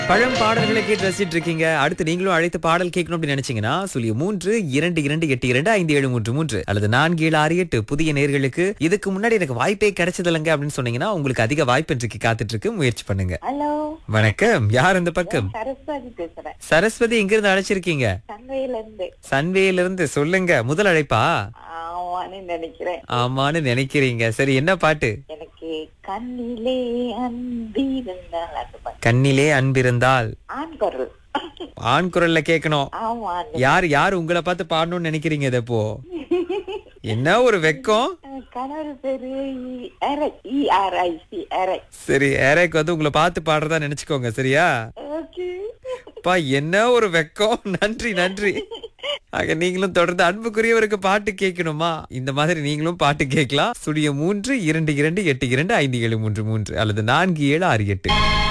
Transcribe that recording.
பழம் பாடல்களை கேட்டு ரசிச்சிட்டு இருக்கீங்க அடுத்து நீங்களும் அழைத்து பாடல் கேட்கணும் அப்படின்னு நினைச்சீங்கன்னா சொல்லி மூன்று இரண்டு இரண்டு எட்டு இரண்டு ஐந்து ஏழு மூன்று மூன்று அல்லது நான்கு ஏழு ஆறு எட்டு புதிய நேர்களுக்கு இதுக்கு முன்னாடி எனக்கு வாய்ப்பே கிடைச்சதில்லைங்க அப்படின்னு சொன்னீங்கன்னா உங்களுக்கு அதிக வாய்ப்பு இன்றைக்கு காத்துட்டு இருக்கு முயற்சி பண்ணுங்க ஹலோ வணக்கம் யார் இந்த பக்கம் சரஸ்வதி பேசுறேன் சரஸ்வதி எங்க இருந்து அழைச்சிருக்கீங்க சந்தையில இருந்து சன்வேயில இருந்து சொல்லுங்க முதல் அழைப்பா ஆமான்னு நினைக்கிறேன் ஆமான்னு நினைக்கிறீங்க சரி என்ன பாட்டு எனக்கு கண்ணிலே அன்பிருந்தால் அது பாட்டு. கண்ணிலே அன்பிருந்தால் ஆண் குரல் ஆண் குரல்ல கேட்கணும் ஆமா யார் யார் உங்களை பார்த்து பாடணும்னு நினைக்கிறீங்க இதை இப்போ என்ன ஒரு வெக்கம் கணவர் பேரு இஆர்ஐசி அரை சரி ஏரைக்கு வந்து உங்களை பார்த்து பாடுறதா நினைச்சுக்கோங்க சரியா ஓகே பா என்ன ஒரு வெக்கம் நன்றி நன்றி ஆக நீங்களும் தொடர்ந்து அன்புக்குரியவருக்கு பாட்டு கேட்கணுமா இந்த மாதிரி நீங்களும் பாட்டு கேட்கலாம் சுடிய மூன்று இரண்டு இரண்டு எட்டு இரண்டு ஐந்து ஏழு மூன்று மூன்று அல்லது நான்கு ஏழு ஆறு எட்டு